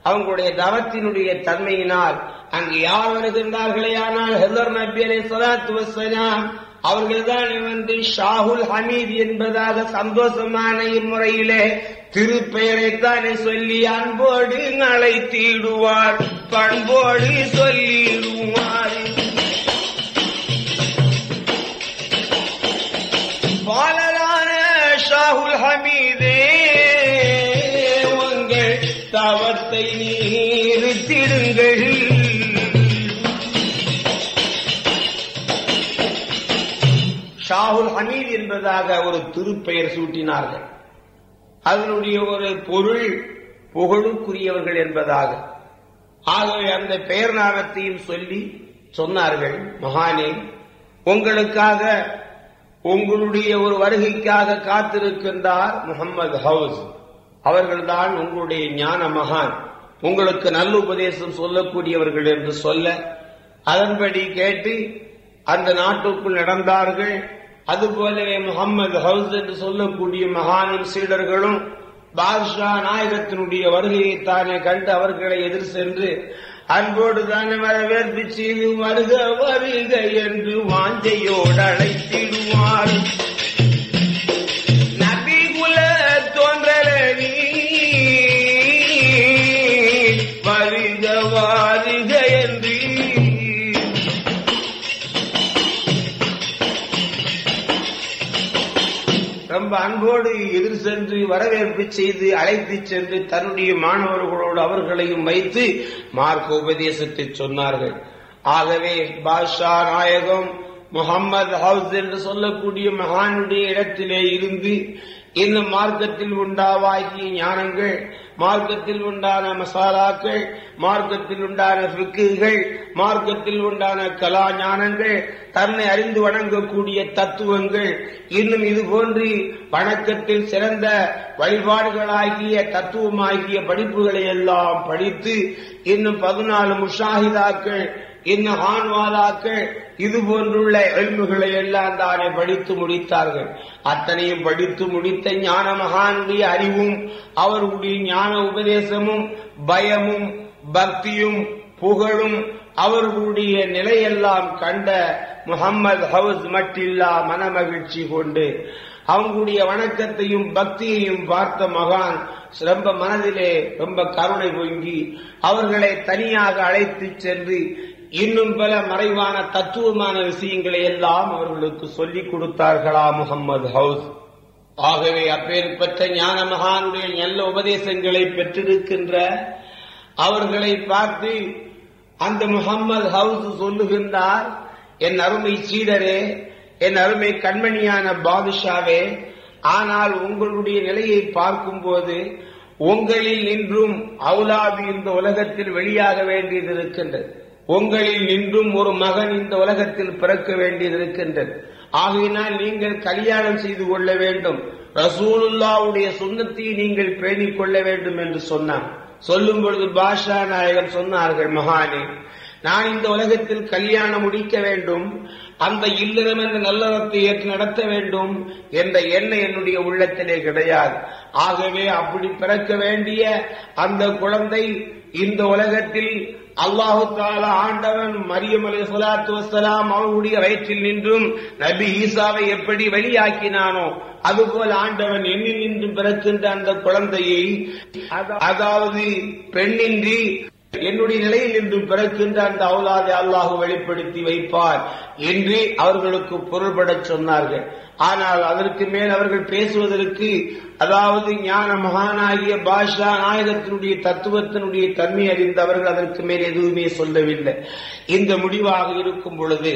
அவங்களுடைய தவத்தினுடைய தன்மையினால் அங்கு யார் வருகின்றார்களே ஆனால் ஹெதர் நபி அலை சலாத்து வசலாம் அவர்கள்தான் வந்து ஷாகுல் ஹமீத் என்பதாக சந்தோஷமான இம்முறையிலே திருப்பெயரைத்தானே சொல்லி அன்போடு அழைத்திடுவார் பண்போடு சொல்லிடுவார் பாலரான ஷாகுல் ஹமீதே உங்கள் தவத்தை நீர்த்திடுங்கள் ஷாகுல் ஹமீத் என்பதாக ஒரு திருப்பெயர் சூட்டினார்கள் அதனுடைய ஒரு பொருள் புகழுக்குரியவர்கள் என்பதாக ஆகவே அந்த பெயர் நாமத்தையும் சொல்லி சொன்னார்கள் மகானே உங்களுக்காக உங்களுடைய ஒரு வருகைக்காக காத்திருக்கின்றார் முகமது ஹவுஸ் அவர்கள்தான் உங்களுடைய ஞான மகான் உங்களுக்கு நல்ல உபதேசம் சொல்லக்கூடியவர்கள் என்று சொல்ல அதன்படி கேட்டு அந்த நாட்டுக்குள் நடந்தார்கள் அதுபோலவே முகமது ஹவுஸ் என்று சொல்லக்கூடிய மகானின் சீடர்களும் பாதுஷா நாயகத்தினுடைய வருகையை தானே கண்டு அவர்களை எதிர் சென்று அன்போடு தானே வரவேற்பு செய்து வருக வருக என்று வாஞ்சையோடு அழைத்திடுவார் நபிகுல தோன்றலி வருக வாருக என்று ரொம்ப அன்போடு எதிர் சென்று வரவேற்பு செய்து அழைத்து சென்று தன்னுடைய மாணவர்களோடு அவர்களையும் வைத்து மார்க்க உபதேசத்தை சொன்னார்கள் ஆகவே பாஷா நாயகம் முகம்மது ஹவுஸ் என்று சொல்லக்கூடிய மகானுடைய இடத்திலே இருந்து இந்த மார்க்கத்தில் உண்டாவாகிய ஞானங்கள் மார்க்கத்தில் உண்டான மசாலாக்கள் மார்க்கத்தில் உண்டான பிக்குகள் மார்க்கத்தில் உண்டான கலா ஞானங்கள் தன்னை அறிந்து வணங்கக்கூடிய தத்துவங்கள் இன்னும் இது போன்று வணக்கத்தில் சிறந்த வழிபாடுகளாகிய தத்துவமாகிய படிப்புகளை எல்லாம் படித்து இன்னும் பதினாலு முஷாஹிதாக்கள் இன்னும் ஆண்வாதாக்கள் இது போன்றுள்ள எல்முகளை எல்லாம் தானே படித்து முடித்தார்கள் அத்தனையும் படித்து முடித்த ஞான மகானுடைய அறிவும் அவர்களுடைய ஞான உபதேசமும் பயமும் பக்தியும் புகழும் அவர்களுடைய நிலையெல்லாம் கண்ட முகம்மது ஹவுஸ் மட்டில்லா மனமகிழ்ச்சி கொண்டு அவங்களுடைய வணக்கத்தையும் பக்தியையும் பார்த்த மகான் ரொம்ப மனதிலே ரொம்ப கருணை பொங்கி அவர்களை தனியாக அழைத்து சென்று இன்னும் பல மறைவான தத்துவமான விஷயங்களை எல்லாம் அவர்களுக்கு சொல்லிக் கொடுத்தார்களா முகம்மது ஹவுஸ் ஆகவே அப்பேற்பட்ட ஞான மகானுடைய நல்ல உபதேசங்களை பெற்றிருக்கின்ற அவர்களை பார்த்து அந்த முகம்மது ஹவுஸ் சொல்லுகின்றார் என் அருமை சீடரே என் அருமை கண்மணியான பாதுஷாவே ஆனால் உங்களுடைய நிலையை பார்க்கும்போது உங்களில் நின்றும் அவுலாது இந்த உலகத்தில் வெளியாக வேண்டியது இருக்கின்றது உங்களில் நின்றும் ஒரு மகன் இந்த உலகத்தில் பிறக்க வேண்டியது இருக்கின்றது ஆகையினால் நீங்கள் கல்யாணம் செய்து கொள்ள வேண்டும் ரசூலுல்லாவுடைய சுண்ணத்தை நீங்கள் பேணிக் கொள்ள வேண்டும் என்று சொன்னார் சொல்லும் பொழுது பாஷா நாயகர் சொன்னார்கள் மகானே நான் இந்த உலகத்தில் கல்யாணம் முடிக்க வேண்டும் அந்த இல்லறம் என்ற நல்லறத்தை ஏற்று நடத்த வேண்டும் என்ற எண்ணம் என்னுடைய உள்ளத்திலே கிடையாது ஆகவே அப்படி பிறக்க வேண்டிய அந்த குழந்தை இந்த உலகத்தில் அல்லாஹு தாலா ஆண்டவன் மரியம் அலி சலாத்து வசலாம் அவர்களுடைய வயிற்றில் நின்றும் நபி ஈசாவை எப்படி வெளியாக்கினானோ அதுபோல் ஆண்டவன் எண்ணில் நின்று பிறக்கின்ற அந்த குழந்தையை அதாவது பெண்ணின்றி என்னுடைய நிலையில் இன்று பிறக்கின்ற அந்த அவுலாதை அல்லாஹு வெளிப்படுத்தி வைப்பார் என்று அவர்களுக்கு பொருள்படச் சொன்னார்கள் ஆனால் அதற்கு மேல் அவர்கள் பேசுவதற்கு அதாவது ஞான மகானாகிய பாஷா நாயகத்தினுடைய தத்துவத்தினுடைய தன்மை அறிந்தவர்கள் அதற்கு மேல் எதுவுமே சொல்லவில்லை இந்த முடிவாக இருக்கும் பொழுது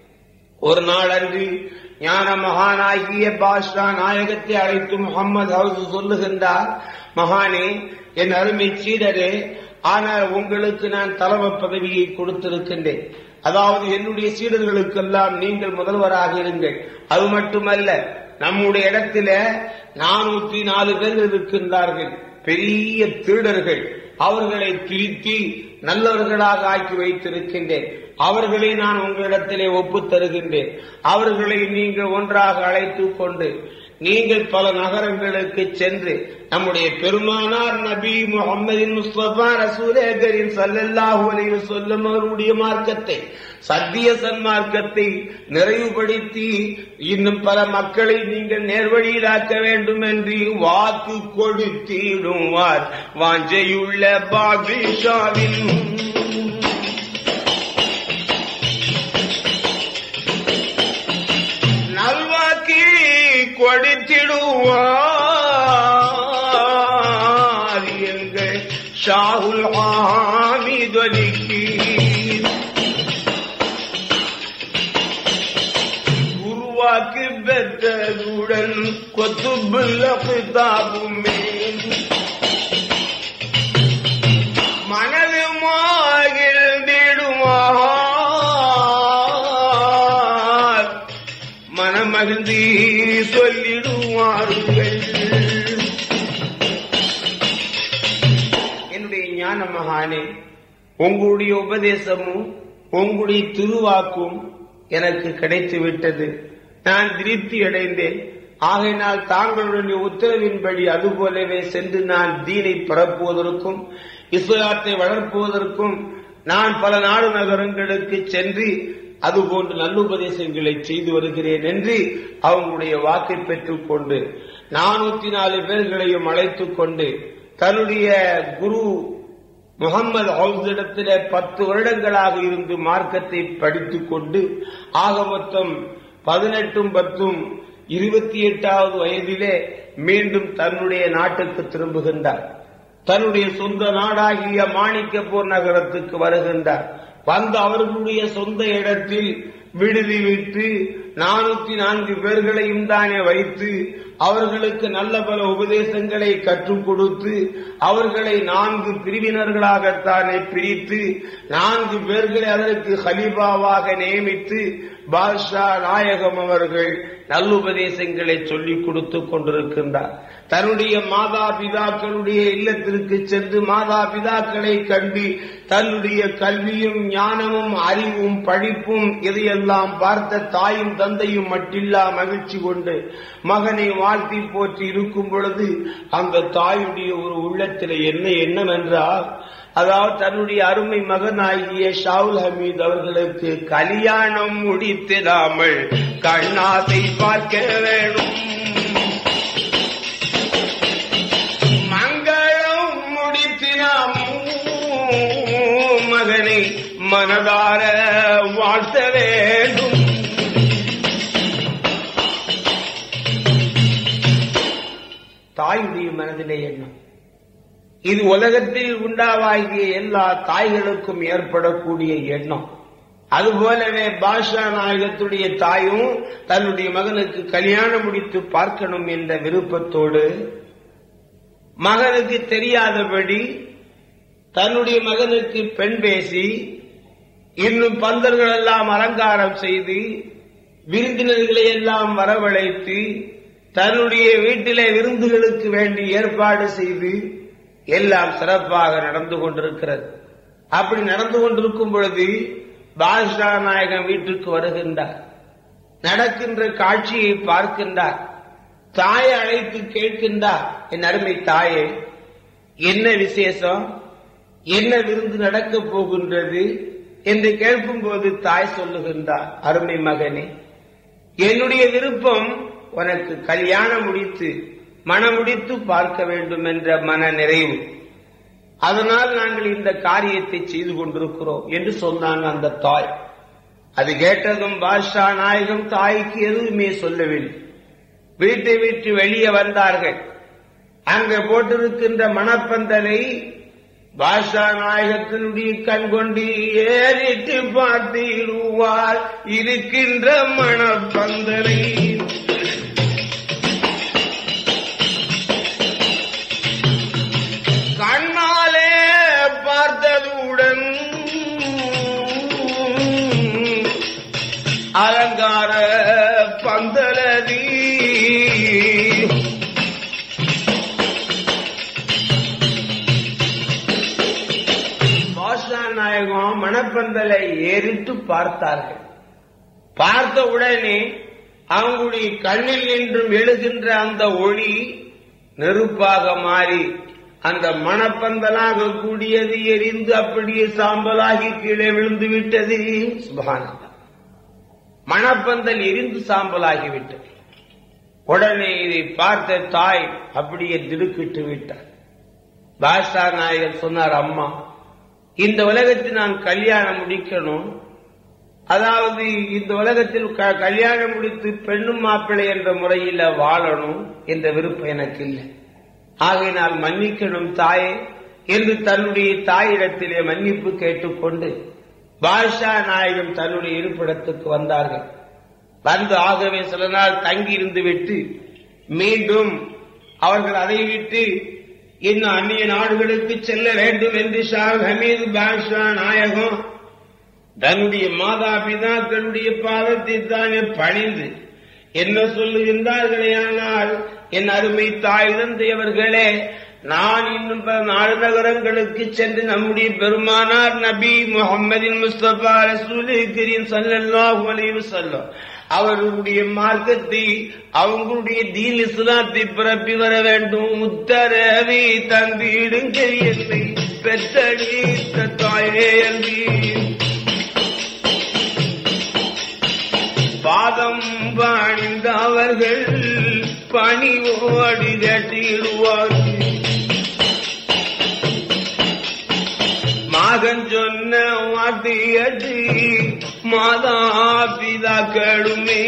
ஒரு நாள் அன்று ஞான மகானாகிய பாஷா நாயகத்தை அழைத்து முகமது ஹவுஸ் சொல்லுகின்றார் மகானே என் அருமை சீடரே ஆனால் உங்களுக்கு நான் தலைமை பதவியை கொடுத்திருக்கின்றேன் அதாவது என்னுடைய சீடர்களுக்கெல்லாம் நீங்கள் முதல்வராக இருங்கள் அது மட்டுமல்ல நம்முடைய இடத்துல நானூற்றி நாலு பேர் இருக்கின்றார்கள் பெரிய திருடர்கள் அவர்களை திருத்தி நல்லவர்களாக ஆக்கி வைத்திருக்கின்றேன் அவர்களை நான் உங்களிடத்திலே ஒப்பு தருகின்றேன் அவர்களை நீங்கள் ஒன்றாக அழைத்துக் கொண்டு நீங்கள் பல நகரங்களுக்கு சென்று நம்முடைய பெருமானார் நபி முகமதின் முஸ்தபா ரசூலேகரின் சல்லல்லாஹு அலைஹி வஸல்லம் அவருடைய மார்க்கத்தை சத்திய சன்மார்க்கத்தை நிறைவுபடுத்தி இன்னும் பல மக்களை நீங்கள் நேர்வழியிலாக்க வேண்டும் என்று வாக்கு கொடுத்திடுவார் வாஞ்சையுள்ள பாகிஷாவின் நல்வாக்கி கொடுத்திடுவார் எங்கள் ஷாகுல் ஆமிதொலிக்கு உருவாக்கி பெற்றதுடன் கொத்துபுல்ல பிதாபுமே மனது மாகிழ்ந்திடுவார் மனமகிழ்ந்தி சொல்லிடுவார்கள் என்னுடைய ஞான மகானே உங்களுடைய உபதேசமும் உங்களுடைய திருவாக்கும் எனக்கு கிடைத்து விட்டது நான் திருப்தி அடைந்தேன் ஆகையினால் தாங்களுடைய உத்தரவின்படி அதுபோலவே சென்று நான் தீனை பரப்புவதற்கும் இஸ்லாத்தை வளர்ப்புவதற்கும் நான் பல நாடு நகரங்களுக்கு சென்று அதுபோன்று நல்லுபதேசங்களை செய்து வருகிறேன் என்று அவங்களுடைய வாக்கை பெற்றுக் கொண்டு நானூத்தி நாலு பேர்களையும் அழைத்துக் கொண்டு தன்னுடைய குரு முகமது ஹவுஸிடத்திலே பத்து வருடங்களாக இருந்து மார்க்கத்தை படித்துக் கொண்டு ஆக மொத்தம் பதினெட்டும் பத்தும் இருபத்தி எட்டாவது வயதிலே மீண்டும் தன்னுடைய நாட்டுக்கு திரும்புகின்றார் தன்னுடைய சொந்த நாடாகிய மாணிக்கப்பூர் நகரத்துக்கு வருகின்றார் வந்து அவர்களுடைய சொந்த இடத்தில் விடுதி விட்டு நானூத்தி நான்கு பேர்களையும் தானே வைத்து அவர்களுக்கு நல்ல பல உபதேசங்களை கற்றுக் கொடுத்து அவர்களை நான்கு பிரிவினர்களாகத்தானே பிரித்து நான்கு பேர்களை அதற்கு ஹலீபாவாக நியமித்து பாஷா நாயகம் அவர்கள் நல்லுபதேசங்களை சொல்லிக் கொடுத்துக் கொண்டிருக்கின்றார் தன்னுடைய மாதா பிதாக்களுடைய இல்லத்திற்கு சென்று மாதா பிதாக்களை கண்டு தன்னுடைய கல்வியும் ஞானமும் அறிவும் படிப்பும் இதையெல்லாம் பார்த்த தாயும் தந்தையும் மட்டில்லா மகிழ்ச்சி கொண்டு மகனை வாழ்த்தி போற்றி இருக்கும் பொழுது அந்த தாயுடைய ஒரு உள்ளத்தில் என்ன எண்ணம் என்றால் அதாவது தன்னுடைய அருமை மகனாகிய ஷாவுல் ஹமீத் அவர்களுக்கு கல்யாணம் முடித்திடாமல் கண்ணாசை பார்க்க வேணும் மங்களம் முடித்தினாம் மகனை மனதார வாழ்த்த வேண்டும் தாயுடைய மனதிலே எண்ணம் இது உலகத்தில் உண்டாவாகிய எல்லா தாய்களுக்கும் ஏற்படக்கூடிய எண்ணம் அதுபோலவே பாஷா நாயகத்துடைய தாயும் தன்னுடைய மகனுக்கு கல்யாணம் முடித்து பார்க்கணும் என்ற விருப்பத்தோடு மகனுக்கு தெரியாதபடி தன்னுடைய மகனுக்கு பெண் பேசி இன்னும் பந்தர்கள் எல்லாம் அலங்காரம் செய்து விருந்தினர்களை எல்லாம் வரவழைத்து தன்னுடைய வீட்டிலே விருந்துகளுக்கு வேண்டி ஏற்பாடு செய்து எல்லாம் சிறப்பாக நடந்து கொண்டிருக்கிறது அப்படி நடந்து கொண்டிருக்கும் பொழுது பாதுஷா நாயகன் வீட்டுக்கு வருகின்றார் நடக்கின்ற காட்சியை பார்க்கின்றார் தாயை அழைத்து கேட்கின்றார் என் அருமை தாயே என்ன விசேஷம் என்ன விருந்து நடக்கப் போகின்றது என்று கேட்கும்போது தாய் சொல்லுகின்றார் அருமை மகனே என்னுடைய விருப்பம் உனக்கு கல்யாணம் முடித்து மனமுடித்து பார்க்க வேண்டும் என்ற மன நிறைவு அதனால் நாங்கள் இந்த காரியத்தை செய்து கொண்டிருக்கிறோம் என்று சொன்னாங்க அந்த தாய் அது கேட்டதும் பாஷா நாயகம் தாய்க்கு எதுவுமே சொல்லவில்லை வீட்டை விட்டு வெளியே வந்தார்கள் அங்க போட்டிருக்கின்ற மணப்பந்தலை பாஷா நாயகத்தினுடைய கண் கொண்டு ஏறிட்டு பார்த்திடுவார் இருக்கின்ற மணப்பந்தலை கண்ணாலே பார்த்ததுடன் அலங்கார பந்தலதி பாஷா நாயகம் மணப்பந்தலை ஏறிட்டு பார்த்தார்கள் பார்த்த உடனே அவங்களுடைய கண்ணில் நின்றும் எழுகின்ற அந்த ஒளி நெருப்பாக மாறி அந்த மணப்பந்தலாக கூடியது எரிந்து அப்படியே சாம்பலாகி கீழே விழுந்து விட்டது சுபகானந்தம் மணப்பந்தல் எரிந்து சாம்பலாகிவிட்டது உடனே இதை பார்த்த தாய் அப்படியே திடுக்கிட்டு விட்டார் பாஷா நாயகர் சொன்னார் அம்மா இந்த உலகத்தில் நான் கல்யாணம் முடிக்கணும் அதாவது இந்த உலகத்தில் க- கல்யாணம் முடித்து பெண்ணும் மாப்பிள்ளை என்ற முறையில் வாழணும் என்ற விருப்பம் எனக்கு இல்லை ஆகையினால் மன்னிக்கணும் தாயே என்று தன்னுடைய தாயிடத்திலே மன்னிப்பு கேட்டுக்கொண்டு பாஷா நாயகம் தன்னுடைய இருப்பிடத்துக்கு வந்தார்கள் வந்து ஆகவே சில நாள் தங்கி இருந்து விட்டு மீண்டும் அவர்கள் அதை விட்டு இன்னும் அந்நிய நாடுகளுக்கு செல்ல வேண்டும் என்று ஷா ஹமீது பாஷா நாயகம் தன்னுடைய மாதா பிதாக்களுடைய பாதத்தை தானே பணிந்து என்ன சொல்லுகின்றார்களே ஆனால் என் அருமை தாய் தந்தையவர்களே நான் இன்னும் பல நாடு நகரங்களுக்கு சென்று நம்முடைய பெருமானார் நபி முகமதின் முஸ்தபா ரசூல் கரீம் ஸல்லல்லாஹு அலைஹி வஸல்லம் அவர்களுடைய மார்க்கத்தை அவங்களுடைய தீன் இஸ்லாத்தை பிறப்பி வர வேண்டும் உத்தரவை தந்திடுங்கள் என்னை பெற்றடித்த தாயே அன்றி பாதம் பணிந்த அவர்கள் பணிவோடி கட்டிடுவார்கள் மகன் சொன்ன வார்த்தையது மாதா பிதாக்களுமே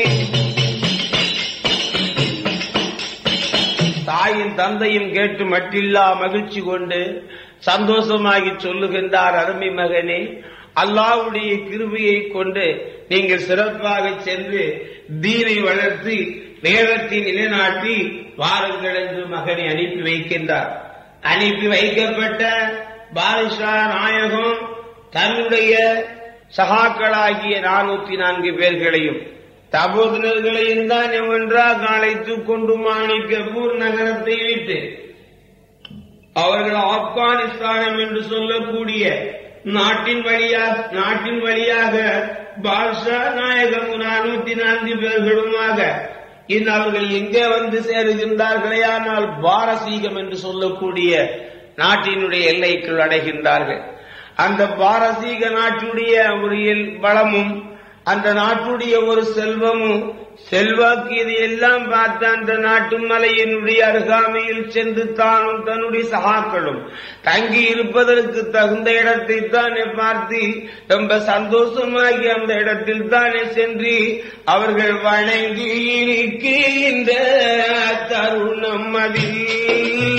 தாயின் தந்தையும் கேட்டு மட்டில்லா மகிழ்ச்சி கொண்டு சந்தோஷமாகி சொல்லுகின்றார் அருமை மகனே அல்லாஹ்வுடைய கிருபையை கொண்டு நீங்கள் சிறப்பாக சென்று தீனை வளர்த்து வேதத்தை நிலைநாட்டி வாருங்கள் என்று மகனை அனுப்பி வைக்கின்றார் அனுப்பி வைக்கப்பட்ட பாரிஷா நாயகம் தன்னுடைய சகாக்களாகிய நானூத்தி நான்கு பேர்களையும் தபோதனர்களையும் தான் ஒன்றாக அழைத்துக் கொண்டு மாணிக்கப்பூர் நகரத்தை விட்டு அவர்கள் ஆப்கானிஸ்தானம் என்று சொல்லக்கூடிய நாட்டின் வழியாக நாட்டின் வழியாக பாஷா நாயகம் நானூத்தி நான்கு பேர்களுமாக இன்று அவர்கள் எங்கே வந்து சேருகின்றார்களே ஆனால் பாரசீகம் என்று சொல்லக்கூடிய நாட்டினுடைய எல்லைக்குள் அடைகின்றார்கள் அந்த பாரசீக நாட்டுடைய ஒரு எல்- வளமும் அந்த நாட்டுடைய ஒரு செல்வமும் செல்வாக்கு இதையெல்லாம் பார்த்து அந்த நாட்டு மலையினுடைய அருகாமையில் சென்று தானும் தன்னுடைய சகாக்களும் தங்கி இருப்பதற்கு தகுந்த இடத்தை தானே பார்த்து ரொம்ப சந்தோஷமாகி அந்த இடத்தில் தானே சென்று அவர்கள் வணங்கி இருக்கின்ற தருணம் அதில்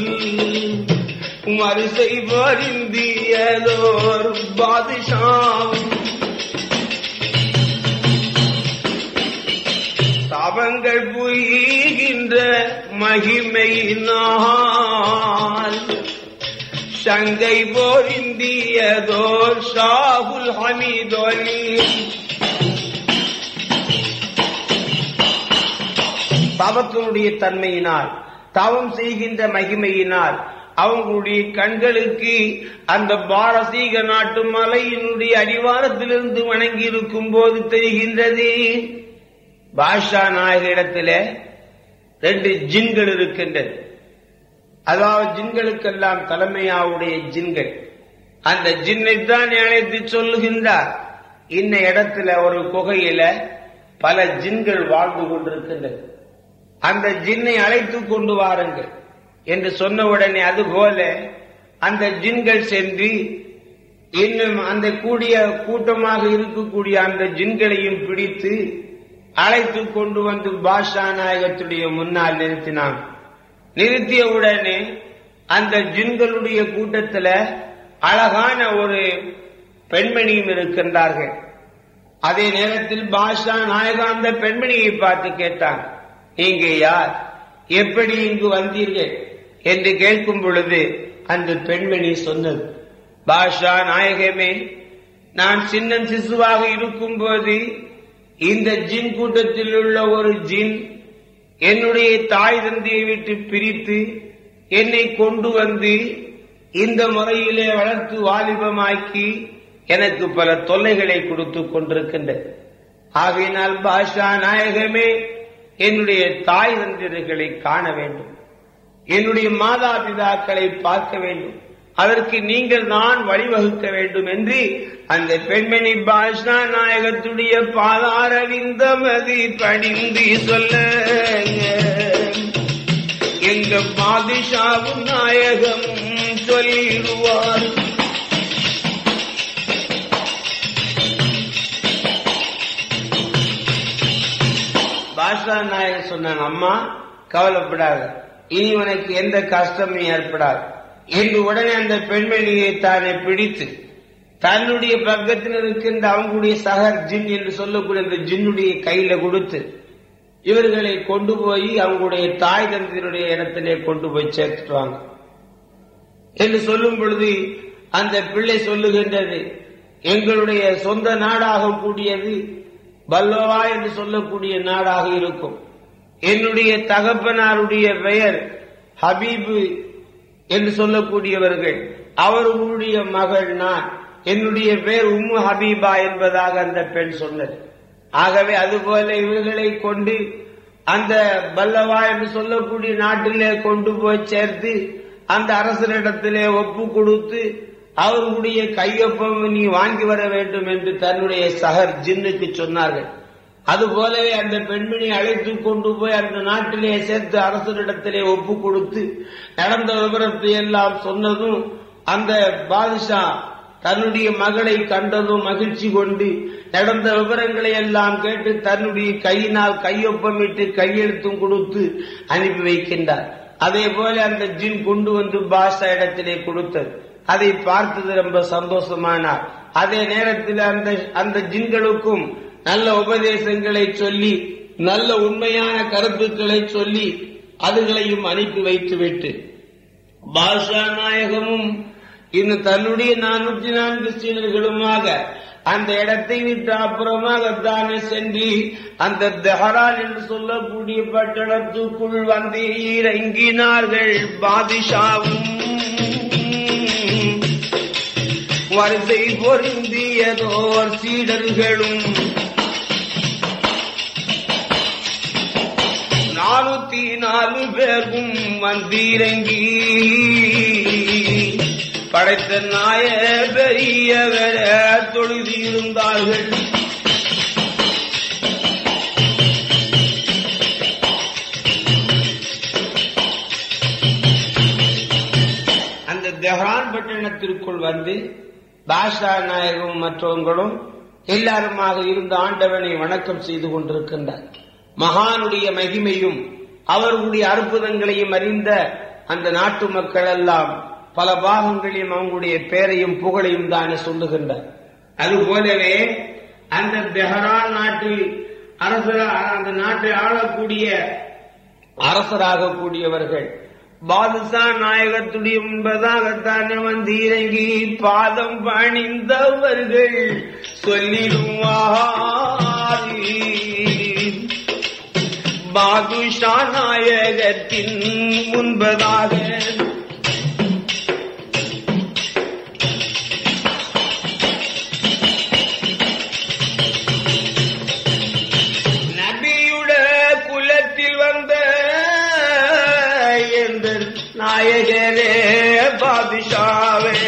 வரிசை வருந்தியதோர் பாதுஷாவும் தவங்கள் புரிகின்ற மகிமையினால் சங்கை போரிந்தியதோர் ஷாகுல் ஹமீதொலி தவத்தினுடைய தன்மையினால் தவம் செய்கின்ற மகிமையினால் அவங்களுடைய கண்களுக்கு அந்த பாரசீக நாட்டு மலையினுடைய அடிவாரத்திலிருந்து வணங்கி இருக்கும் போது தெரிகின்றது பாஷா நாயகிடத்துல ரெண்டு ஜின்கள் இருக்கின்றது அதாவது ஜின்களுக்கெல்லாம் தலைமையாவுடைய ஜின்கள் அந்த ஜின்னை தான் அழைத்து சொல்லுகின்றார் இந்த இடத்துல ஒரு குகையில பல ஜின்கள் வாழ்ந்து கொண்டிருக்கின்றது அந்த ஜின்னை அழைத்து கொண்டு வாருங்கள் என்று சொன்ன உடனே அதுபோல அந்த ஜின்கள் சென்று இன்னும் அந்த கூடிய கூட்டமாக இருக்கக்கூடிய அந்த ஜின்களையும் பிடித்து அழைத்து கொண்டு வந்து பாஷா நாயகத்துடைய முன்னால் நிறுத்தினான் நிறுத்திய உடனே அந்த ஜின்களுடைய கூட்டத்துல அழகான ஒரு பெண்மணியும் இருக்கின்றார்கள் அதே நேரத்தில் பாஷா நாயகா அந்த பெண்மணியை பார்த்து கேட்டான் நீங்க யார் எப்படி இங்கு வந்தீர்கள் என்று கேட்கும் பொழுது அந்த பெண்மணி சொன்னது பாஷா நாயகமே நான் சின்னம் சிசுவாக இருக்கும் போது இந்த ஜின் கூட்டத்தில் உள்ள ஒரு ஜின் என்னுடைய தாய் தந்தையை விட்டு பிரித்து என்னை கொண்டு வந்து இந்த முறையிலே வளர்த்து வாலிபமாக்கி எனக்கு பல தொல்லைகளை கொடுத்து கொண்டிருக்கின்றது ஆகையினால் பாஷா நாயகமே என்னுடைய தாய் தந்திரர்களை காண வேண்டும் என்னுடைய மாதா பிதாக்களை பார்க்க வேண்டும் அதற்கு நீங்கள் தான் வழிவகுக்க வேண்டும் என்று அந்த பெண்மணி பாஷா நாயகத்துடைய பாதாரவிந்தமதி பணிந்து சொல்ல எங்க பாதுஷாவும் நாயகம் சொல்லிடுவார் பாஷா நாயகர் சொன்னாங்க அம்மா கவலைப்படாத இனி உனக்கு எந்த கஷ்டமும் ஏற்படாது என்று உடனே அந்த பெண்மணியை தானே பிடித்து தன்னுடைய பக்கத்தில் இருக்கின்ற அவங்களுடைய சகர் ஜின் என்று சொல்லக்கூடிய அந்த ஜின்னுடைய கையில கொடுத்து இவர்களை கொண்டு போய் அவங்களுடைய தாய் தந்தையருடைய இடத்திலே கொண்டு போய் சேர்த்துட்டாங்க என்று சொல்லும் பொழுது அந்த பிள்ளை சொல்லுகின்றது எங்களுடைய சொந்த நாடாக கூடியது பல்லவா என்று சொல்லக்கூடிய நாடாக இருக்கும் என்னுடைய தகப்பனாருடைய பெயர் ஹபீபு என்று சொல்லக்கூடியவர்கள் அவர்களுடைய மகள் நான் என்னுடைய பெயர் உம்மு ஹபீபா என்பதாக அந்த பெண் சொன்னது ஆகவே அதுபோல இவர்களை கொண்டு அந்த பல்லவா என்று சொல்லக்கூடிய நாட்டிலே கொண்டு போய் சேர்த்து அந்த அரசரிடத்திலே ஒப்பு கொடுத்து அவர்களுடைய கையொப்பம் நீ வாங்கி வர வேண்டும் என்று தன்னுடைய சகர் ஜின்னுக்கு சொன்னார்கள் அதுபோலவே அந்த பெண்மணி அழைத்து கொண்டு போய் அந்த நாட்டிலே சேர்த்து அரசரிடத்திலே ஒப்பு கொடுத்து நடந்த விவரத்தை எல்லாம் சொன்னதும் அந்த பாதுஷா தன்னுடைய மகளை கண்டதும் மகிழ்ச்சி கொண்டு நடந்த விவரங்களை எல்லாம் கேட்டு தன்னுடைய கையினால் கையொப்பமிட்டு கையெழுத்தும் கொடுத்து அனுப்பி வைக்கின்றார் அதே போல அந்த ஜின் கொண்டு வந்து பாஷா இடத்திலே கொடுத்தது அதை பார்த்தது ரொம்ப சந்தோஷமானார் அதே நேரத்தில் அந்த அந்த ஜின்களுக்கும் நல்ல உபதேசங்களை சொல்லி நல்ல உண்மையான கருத்துக்களை சொல்லி அதுகளையும் அனுப்பி வைத்துவிட்டு பாஷா நாயகமும் இன்னும் தன்னுடைய நானூற்றி நான்கு சீனர்களுமாக அந்த இடத்தை விட்டு அப்புறமாகத்தானே சென்று அந்த தெஹரான் என்று சொல்லக்கூடிய பட்டணத்துக்குள் வந்து இறங்கினார்கள் பாதிஷாவும் வரிசை பொருந்தியதோர் சீடர்களும் நானூத்தி நாலு பேரும் வந்திறங்கி படைத்த நாய பெரியவர தொழுதியிருந்தார்கள் அந்த தெஹ்ரான் பட்டணத்திற்குள் வந்து பாஷா நாயகம் மற்றவங்களும் எல்லாருமாக இருந்த ஆண்டவனை வணக்கம் செய்து கொண்டிருக்கின்றார் மகானுடைய மகிமையும் அவர்களுடைய அற்புதங்களையும் அறிந்த அந்த நாட்டு மக்கள் எல்லாம் பல பாகங்களையும் அவங்களுடைய பேரையும் புகழையும் தானே சொல்லுகின்றார் அதுபோலவே அந்த தெஹரான் நாட்டில் அரசர் அந்த நாட்டை ஆளக்கூடிய அரசராக கூடியவர்கள் பாதுஷா நாயகத்துடைய முன்பதாகத்தானே வந்து இறங்கி பாதம் பணிந்தவர்கள் சொல்லிடுவார் பாதுஷா நாயகத்தின் முன்பதாக நபியுட குலத்தில் வந்த எந்த நாயகரே பாதுஷாவே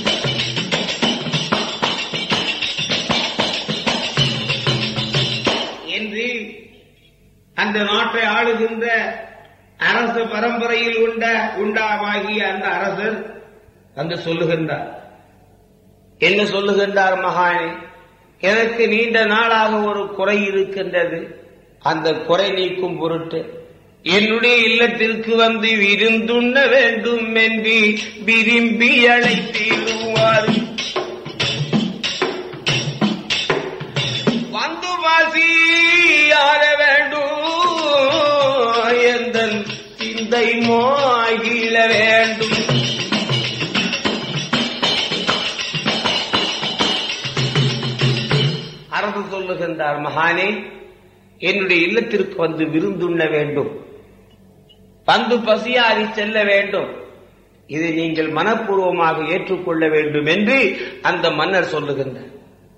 என்று அந்த நாட்டை ஆளுகின்ற அரசு பரம்பரையில் உண்ட உண்டாவாகிய அந்த அரசர் வந்து சொல்லுகின்றார் என்ன சொல்லுகின்றார் மகானே எனக்கு நீண்ட நாளாக ஒரு குறை இருக்கின்றது அந்த குறை நீக்கும் பொருட்டு என்னுடைய இல்லத்திற்கு வந்து விருந்துண்ண வேண்டும் என்று விரும்பி அழைத்திடுவார் வந்து வாசி ஆற வேண்டும் எந்த சிந்தை மோகில வேண்டும் அரசு சொல்லுகின்றார் மகானே என்னுடைய இல்லத்திற்கு வந்து விருந்துண்ண வேண்டும் வந்து பசியாறி செல்ல வேண்டும் இதை நீங்கள் மனப்பூர்வமாக ஏற்றுக்கொள்ள வேண்டும் என்று அந்த மன்னர் சொல்லுகின்றார்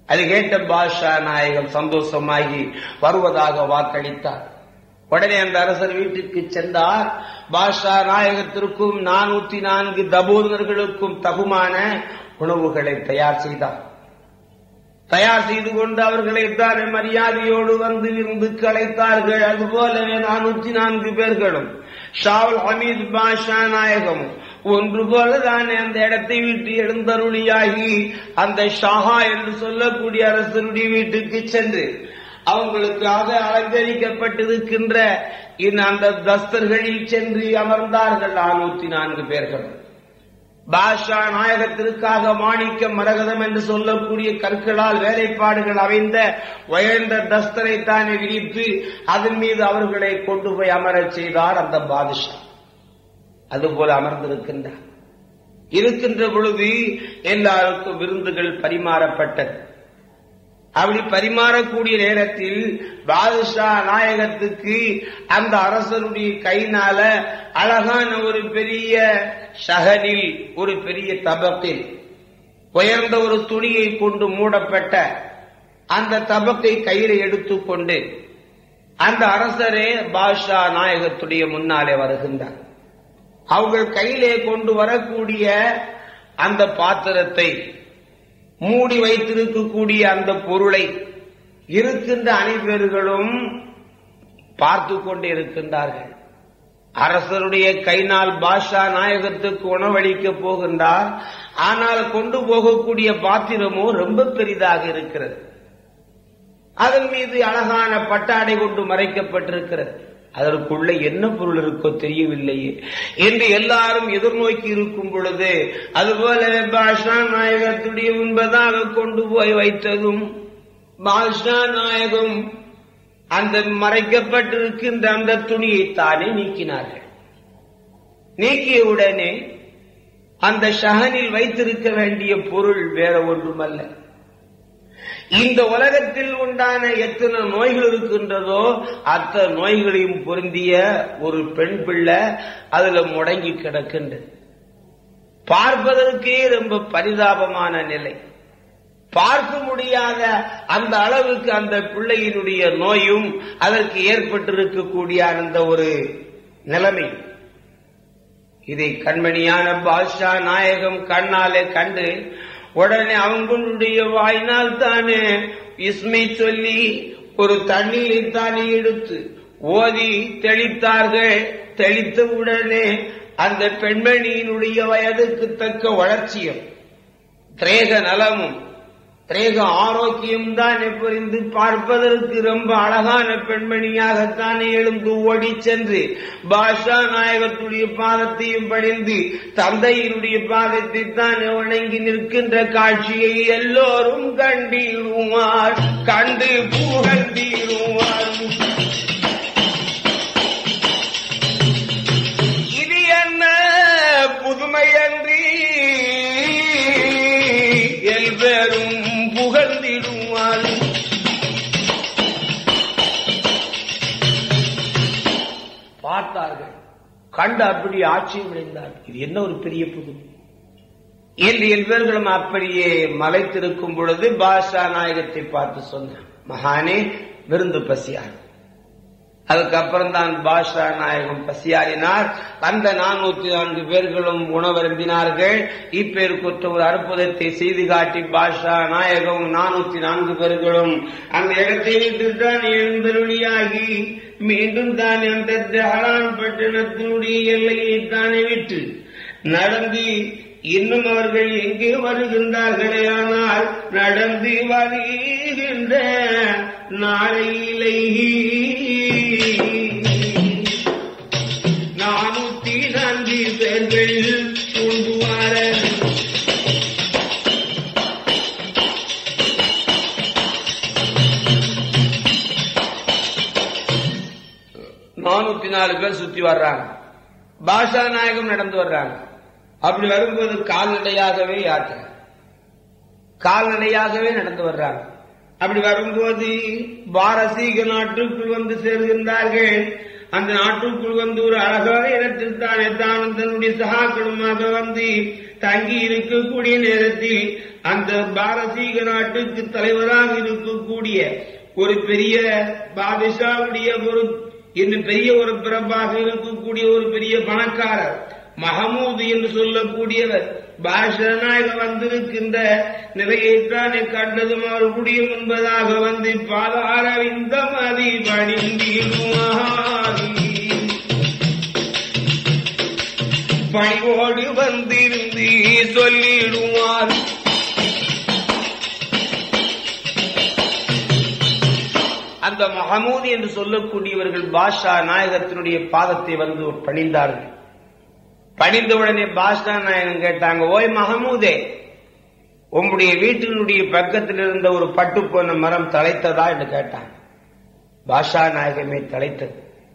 அது கேட்ட பாஷா நாயகம் சந்தோஷமாகி வருவதாக வாக்களித்தார் உடனே அந்த அரசர் வீட்டுக்கு சென்றார் பாஷா நாயகத்திற்கும் நானூத்தி நான்கு தபோதர்களுக்கும் தகுமான உணவுகளை தயார் செய்தார் தயார் செய்து கொண்டு அவர்களை தானே மரியாதையோடு வந்து விருந்துக்கு அழைத்தார்கள் அதுபோலவே நானூத்தி நான்கு பேர்களும் ஷாவுல் ஹமீத் பாஷா நாயகமும் ஒன்று போலதானே அந்த இடத்தை விட்டு எழுந்தருளியாகி அந்த ஷாஹா என்று சொல்லக்கூடிய அரசனுடைய வீட்டுக்கு சென்று அவங்களுக்காக அலங்கரிக்கப்பட்டிருக்கின்ற இந்த அந்த தஸ்தர்களில் சென்று அமர்ந்தார்கள் நானூத்தி நான்கு பேர்கள் பாஷா நாயகத்திற்காக மாணிக்கம் மரகதம் என்று சொல்லக்கூடிய கற்களால் வேலைப்பாடுகள் அமைந்த உயர்ந்த தஸ்தரை தானே விரித்து அதன் மீது அவர்களை கொண்டு போய் அமரச் செய்தார் அந்த பாதுஷா அதுபோல அமர்ந்திருக்கின்றார் இருக்கின்ற பொழுது எல்லாருக்கும் விருந்துகள் பரிமாறப்பட்டது அப்படி பரிமாறக்கூடிய நேரத்தில் பாதுஷா நாயகத்துக்கு அந்த அரசனுடைய கைனால அழகான ஒரு பெரிய ஷகனில் ஒரு பெரிய தபத்தில் உயர்ந்த ஒரு துணியை கொண்டு மூடப்பட்ட அந்த தபக்கை கையில எடுத்துக்கொண்டு அந்த அரசரே பாஷா நாயகத்துடைய முன்னாலே வருகின்றார் அவர்கள் கையிலே கொண்டு வரக்கூடிய அந்த பாத்திரத்தை மூடி வைத்திருக்கக்கூடிய அந்த பொருளை இருக்கின்ற அனைவர்களும் பார்த்து கொண்டு இருக்கின்றார்கள் அரசருடைய கைனால் பாஷா நாயகத்துக்கு உணவளிக்க போகின்றார் ஆனால் கொண்டு போகக்கூடிய பாத்திரமோ ரொம்ப பெரிதாக இருக்கிறது அதன் மீது அழகான பட்டாடை கொண்டு மறைக்கப்பட்டிருக்கிறது அதற்குள்ள என்ன பொருள் இருக்கோ தெரியவில்லையே என்று எல்லாரும் எதிர்நோக்கி இருக்கும் பொழுது அதுபோல பாஷா நாயகத்துடைய முன்பதாக கொண்டு போய் வைத்ததும் பாஷா நாயகம் அந்த மறைக்கப்பட்டிருக்கின்ற அந்த துணியை தானே நீக்கினார்கள் நீக்கிய உடனே அந்த ஷஹனில் வைத்திருக்க வேண்டிய பொருள் வேற ஒன்றுமல்ல இந்த உலகத்தில் உண்டான எத்தனை நோய்கள் இருக்கின்றதோ அத்தனை நோய்களையும் பொருந்திய ஒரு பெண் பிள்ளை அதுல முடங்கி கிடக்கின்றது பார்ப்பதற்கே ரொம்ப பரிதாபமான நிலை பார்க்க முடியாத அந்த அளவுக்கு அந்த பிள்ளையினுடைய நோயும் அதற்கு ஏற்பட்டிருக்கக்கூடிய அந்த ஒரு நிலைமை இதை கண்மணியான பாஷா நாயகம் கண்ணாலே கண்டு உடனே அவங்களுடைய வாயினால் தானே இஸ்மை சொல்லி ஒரு தண்ணீரை தானே எடுத்து ஓதி தெளித்தார்கள் தெளித்த உடனே அந்த பெண்மணியினுடைய வயதுக்கு தக்க வளர்ச்சியும் திரேக நலமும் திரேக ஆரோக்கியம் தான் புரிந்து பார்ப்பதற்கு ரொம்ப அழகான பெண்மணியாகத்தானே எழுந்து ஓடி சென்று பாஷா நாயகத்துடைய பாதத்தையும் பணிந்து தந்தையினுடைய பாதத்தை தான் வணங்கி நிற்கின்ற காட்சியை எல்லோரும் கண்டிடுவார் கண்டு புகழ்ந்திடுவார் இது என்ன புதுமையன்றி எல்வேரும் புகழ்ந்திடுவார் பார்த்தார்கள் கண்டு அப்படி ஆட்சியம் அடைந்தார் இது என்ன ஒரு பெரிய புதுமை என்று எல்வர்களும் அப்படியே மலைத்திருக்கும் பொழுது பாஷா நாயகத்தை பார்த்து சொன்னார் மகானே விருந்து பசியார் அதுக்கப்புறம் தான் பாஷா நாயகம் பசியாறினார் அந்த நானூத்தி நான்கு பேர்களும் உணவருந்தினார்கள் இப்பேருக்குற்ற ஒரு அற்புதத்தை செய்து காட்டி பாஷா நாயகம் நானூத்தி நான்கு பேர்களும் அந்த இடத்தை விட்டு தான் எழுந்தருளியாகி மீண்டும் தான் அந்த ஜஹரான் பட்டணத்தினுடைய எல்லையை தானே விட்டு நடந்து இன்னும் அவர்கள் எங்கே வருகின்றார்களே ஆனால் நடந்து வருகின்ற நாளையிலை நானூத்தி நான்கு பேர்கள் கொண்டு வர நானூத்தி நாலு பேர் சுத்தி வர்றாங்க பாஷா நாயகம் நடந்து வர்றாங்க அப்படி வரும்போது கால்நடையாகவே யாத்திரை கால்நடையாகவே நடந்து வர்றாங்க அப்படி வரும்போது பாரசீக நாட்டுக்குள் வந்து சேர்கின்றார்கள் அந்த நாட்டுக்குள் வந்து ஒரு அழகான இடத்தில் தானே தானும் தன்னுடைய சகாக்களுமாக வந்து தங்கி இருக்கக்கூடிய நேரத்தில் அந்த பாரசீக நாட்டுக்கு தலைவராக இருக்கக்கூடிய ஒரு பெரிய பாதுஷாவுடைய ஒரு இன்னும் பெரிய ஒரு பிறப்பாக இருக்கக்கூடிய ஒரு பெரிய பணக்காரர் மஹமூது என்று சொல்லக்கூடியவர் பாஷநாயகம் வந்திருக்கின்ற நிலையைத்தானே கண்டதும் அவர்களுடைய முன்பதாக வந்து பாதாரவிந்த மதி பணிந்திருமாறி பணிவோடு வந்திருந்து சொல்லிடுவார் அந்த மஹமூது என்று சொல்லக்கூடியவர்கள் பாஷா நாயகத்தினுடைய பாதத்தை வந்து பணிந்தார்கள் பணிந்த உடனே பாஷா நாயகன் கேட்டாங்க ஓய் மஹமூதே உம்முடைய வீட்டினுடைய பக்கத்தில் இருந்த ஒரு பட்டு போன மரம் தலைத்ததா என்று கேட்டாங்க பாஷா நாயகமே தலைத்தது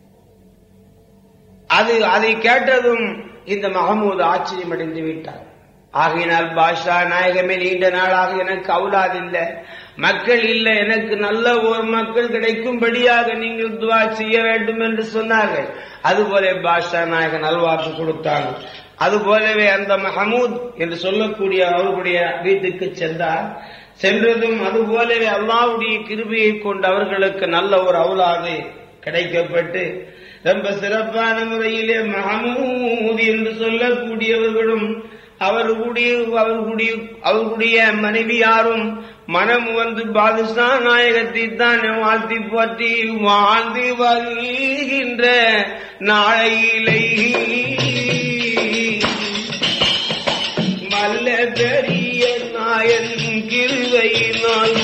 அது அதை கேட்டதும் இந்த மகமூது ஆச்சரியமடைந்து விட்டார் ஆகையினால் பாஷா நாயகமே நீண்ட நாளாக எனக்கு அவுலாது இல்ல மக்கள் இல்ல எனக்கு நல்ல ஒரு மக்கள் கிடைக்கும்படியாக நீங்கள் துவா செய்ய வேண்டும் என்று சொன்னார்கள் அதுபோல பாஷா நாயகன் நல்வாக்கு கொடுத்தாங்க அதுபோலவே அந்த மஹமூத் என்று சொல்லக்கூடிய அவர்களுடைய வீட்டுக்கு சென்றார் சென்றதும் அதுபோலவே அல்லாவுடைய கிருபியை கொண்டு அவர்களுக்கு நல்ல ஒரு அவுலாது கிடைக்கப்பட்டு ரொம்ப சிறப்பான முறையிலே மஹமூத் என்று சொல்லக்கூடியவர்களும் அவர்களுடைய அவர்களுடைய அவர்களுடைய மனைவியாரும் மனம் வந்து பாதுஷா நாயகத்தை தான் வாழ்த்தி போற்றி வாழ்ந்து வருகின்ற நாளையிலை மல்ல பெரிய நாயன் கிருவையினால்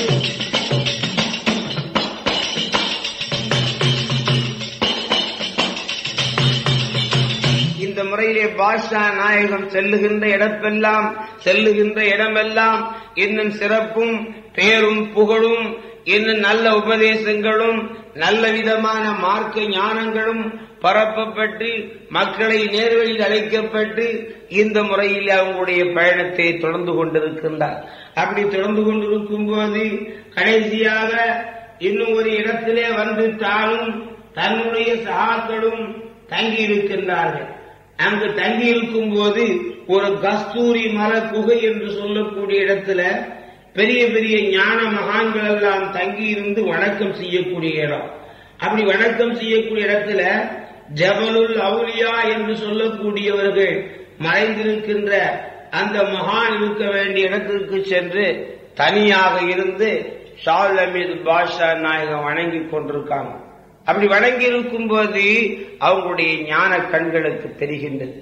இந்த முறையிலே பாஷா நாயகம் செல்லுகின்ற இடப்பெல்லாம் செல்லுகின்ற இடமெல்லாம் இன்னும் சிறப்பும் பேரும் புகழும் இன்னும் நல்ல உபதேசங்களும் நல்ல விதமான மார்க்க ஞானங்களும் பரப்பப்பட்டு மக்களை நேர்வழியில் அழைக்கப்பட்டு இந்த முறையில் அவங்களுடைய பயணத்தை தொடர்ந்து கொண்டிருக்கின்றார் அப்படி தொடர்ந்து கொண்டிருக்கும் போது கடைசியாக இன்னும் ஒரு இடத்திலே வந்து தானும் தன்னுடைய சகாக்களும் தங்கி இருக்கின்றார்கள் அங்கு தங்கி இருக்கும் போது ஒரு கஸ்தூரி மர குகை என்று சொல்லக்கூடிய இடத்துல பெரிய பெரிய ஞான மகான்கள் எல்லாம் தங்கி இருந்து வணக்கம் செய்யக்கூடிய இடம் அப்படி வணக்கம் செய்யக்கூடிய இடத்துல ஜபலுல் அவுலியா என்று சொல்லக்கூடியவர்கள் மறைந்திருக்கின்ற அந்த மகான் இருக்க வேண்டிய இடத்திற்கு சென்று தனியாக இருந்து ஷால் அமீது பாஷா நாயகம் வணங்கி கொண்டிருக்காங்க அப்படி வணங்கி இருக்கும் போது அவங்களுடைய ஞான கண்களுக்கு தெரிகின்றது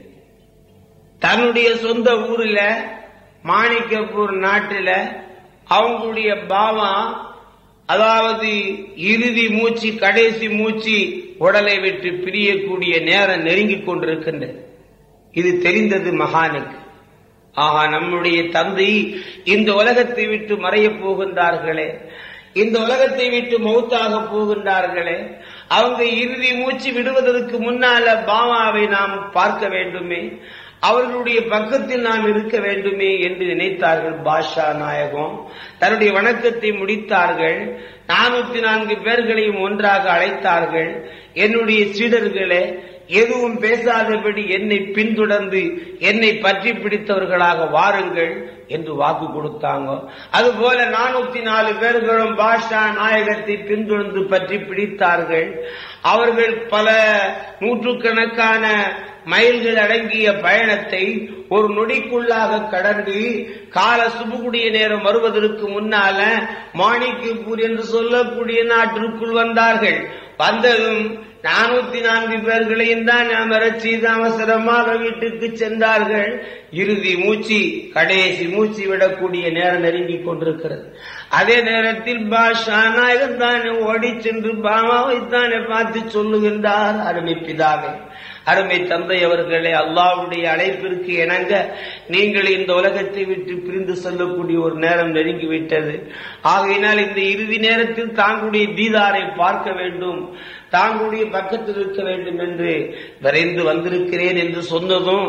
தன்னுடைய சொந்த ஊர்ல மாணிக்கப்பூர் நாட்டில அவங்களுடைய பாவா அதாவது இறுதி மூச்சு கடைசி மூச்சு உடலை விட்டு பிரியக்கூடிய நேரம் நெருங்கிக் கொண்டிருக்கின்றது இது தெரிந்தது மகானுக்கு ஆகா நம்முடைய தந்தை இந்த உலகத்தை விட்டு மறையப் போகின்றார்களே இந்த உலகத்தை விட்டு மௌத்தாக போகின்றார்களே அவங்க இறுதி மூச்சு விடுவதற்கு முன்னால பாபாவை நாம் பார்க்க வேண்டுமே அவர்களுடைய பக்கத்தில் நாம் இருக்க வேண்டுமே என்று நினைத்தார்கள் பாஷா நாயகம் தன்னுடைய வணக்கத்தை முடித்தார்கள் நானூத்தி நான்கு பேர்களையும் ஒன்றாக அழைத்தார்கள் என்னுடைய சீடர்களே எதுவும் பேசாதபடி என்னை பின்தொடர்ந்து என்னை பற்றி பிடித்தவர்களாக வாருங்கள் என்று வாக்கு கொடுத்தாங்க அதுபோல நானூத்தி நாலு பேர்களும் பாஷா நாயகத்தை பின்தொடர்ந்து பற்றி பிடித்தார்கள் அவர்கள் பல நூற்றுக்கணக்கான மைல்கள் அடங்கிய பயணத்தை ஒரு நொடிக்குள்ளாக கடந்து கால சுபுகுடிய நேரம் வருவதற்கு முன்னால மாணிக்கப்பூர் என்று சொல்லக்கூடிய நாட்டிற்குள் வந்தார்கள் வந்ததும் நானூத்தி நான்கு பேர்களையும் தான் அமரச் செய்து அவசரமாக வீட்டுக்கு சென்றார்கள் இறுதி மூச்சு கடைசி மூச்சு விடக்கூடிய நேரம் நெருங்கிக் கொண்டிருக்கிறது அதே நேரத்தில் பாஷா நாயகன் தானே ஓடி சென்று பாமாவை தானே பார்த்து சொல்லுகின்றார் அருமை பிதாவே அருமை தந்தை அவர்களே அல்லாவுடைய அழைப்பிற்கு இணங்க நீங்கள் இந்த உலகத்தை விட்டு பிரிந்து செல்லக்கூடிய ஒரு நேரம் நெருங்கிவிட்டது ஆகையினால் இந்த இறுதி நேரத்தில் தாங்களுடைய தீதாரை பார்க்க வேண்டும் தாங்களுடைய பக்கத்தில் இருக்க வேண்டும் என்று விரைந்து வந்திருக்கிறேன் என்று சொன்னதும்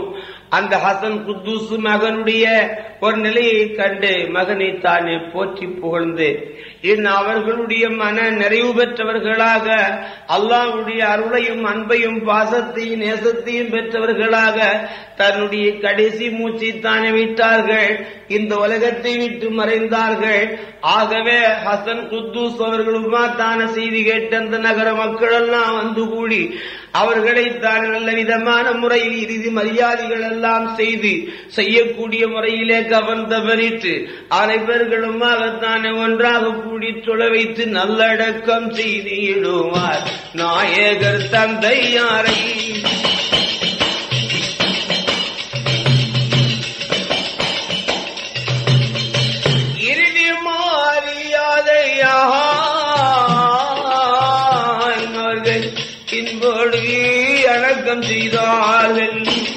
அந்த ஹசன் குத்தூஸ் மகனுடைய ஒரு நிலையை கண்டு மகனை தானே போற்றி புகழ்ந்து இன்னும் அவர்களுடைய மன நிறைவு பெற்றவர்களாக அல்லாஹ்வுடைய அருளையும் அன்பையும் பாசத்தையும் நேசத்தையும் பெற்றவர்களாக தன்னுடைய கடைசி மூச்சை தானே விட்டார்கள் இந்த உலகத்தை விட்டு மறைந்தார்கள் ஆகவே ஹசன் குத்தூஸ் அவர்களுமா தான செய்தி கேட்ட அந்த நகர மக்கள் எல்லாம் வந்து கூடி அவர்களை தான் நல்ல விதமான முறையில் இறுதி மரியாதைகள் எல்லாம் செய்து செய்யக்கூடிய முறையிலே கவர்ந்தவரிட்டு அனைவர்களுமாகத்தானே ஒன்றாக கூடி தொழ வைத்து நல்லடக்கம் செய்திடுவார் நாயகர் தந்தையாரை இறுதி மாறியாதையாக அவர்கள் இன்போடு அடக்கம் செய்தார்கள்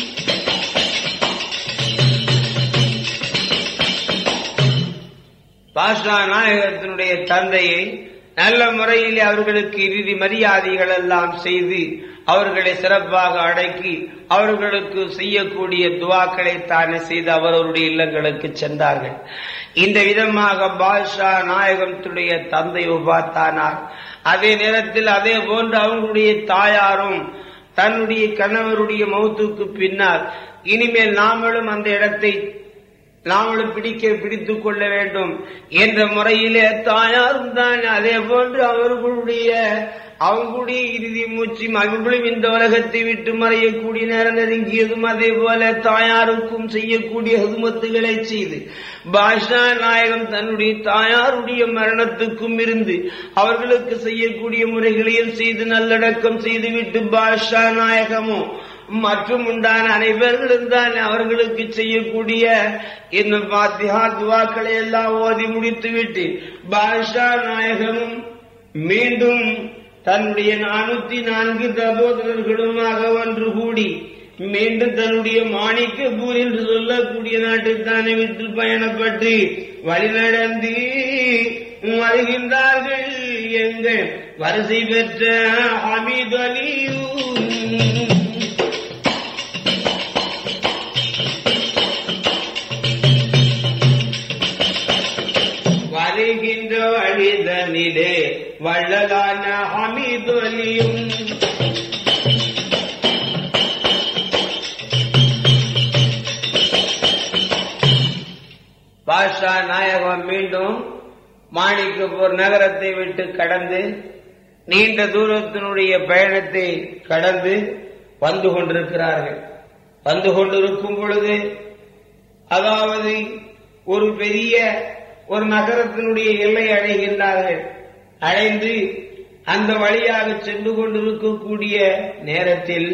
பாஷா நாயகத்தினுடைய தந்தையை நல்ல முறையில் அவர்களுக்கு இறுதி மரியாதைகள் எல்லாம் செய்து அவர்களை சிறப்பாக அடக்கி அவர்களுக்கு செய்யக்கூடிய துவாக்களை தானே செய்து அவர்களுடைய இல்லங்களுக்கு சென்றார்கள் இந்த விதமாக பாஷா நாயகத்துடைய தந்தை உபாத்தானார் அதே நேரத்தில் அதே போன்று அவங்களுடைய தாயாரும் தன்னுடைய கணவருடைய மௌத்துக்கு பின்னால் இனிமேல் நாமளும் அந்த இடத்தை நாமளும் பிடிக்க பிடித்துக் கொள்ள வேண்டும் என்ற முறையிலே தாயாரும் தான் அதே போன்று அவர்களுடைய அவங்களுடைய இறுதி மூச்சு அவர்களும் இந்த உலகத்தை விட்டு மறையக்கூடிய நேரம் நெருங்கியதும் அதே போல தாயாருக்கும் செய்யக்கூடிய ஹதுமத்துகளை செய்து பாஷா நாயகம் தன்னுடைய தாயாருடைய மரணத்துக்கும் இருந்து அவர்களுக்கு செய்யக்கூடிய முறைகளையும் செய்து நல்லடக்கம் செய்துவிட்டு பாஷா நாயகமும் மற்றும் உண்டான அனைவர்களும் தான் அவர்களுக்கு செய்யக்கூடிய இந்த பாத்தியா துவாக்களை எல்லாம் ஓதி முடித்துவிட்டு பாஷா நாயகமும் மீண்டும் தன்னுடைய நானூத்தி நான்கு சகோதரர்களுமாக ஒன்று கூடி மீண்டும் தன்னுடைய மாணிக்கப்பூர் என்று சொல்லக்கூடிய நாட்டுத்தானே விட்டு பயணப்பட்டு வழிநடந்து வருகின்றார்கள் எங்கள் வரிசை பெற்ற ஹமீத் அலியூர் வருகின்ற வழிதனிலே வள்ளலான ஹமீதொலியும் பாஷா நாயகம் மீண்டும் மாணிக்கப்பூர் நகரத்தை விட்டு கடந்து நீண்ட தூரத்தினுடைய பயணத்தை கடந்து வந்து கொண்டிருக்கிறார்கள் வந்து கொண்டிருக்கும் பொழுது அதாவது ஒரு பெரிய ஒரு நகரத்தினுடைய எல்லை அடைகின்றார்கள் அடைந்து அந்த வழியாக சென்று கொண்டிருக்கக்கூடிய நேரத்தில்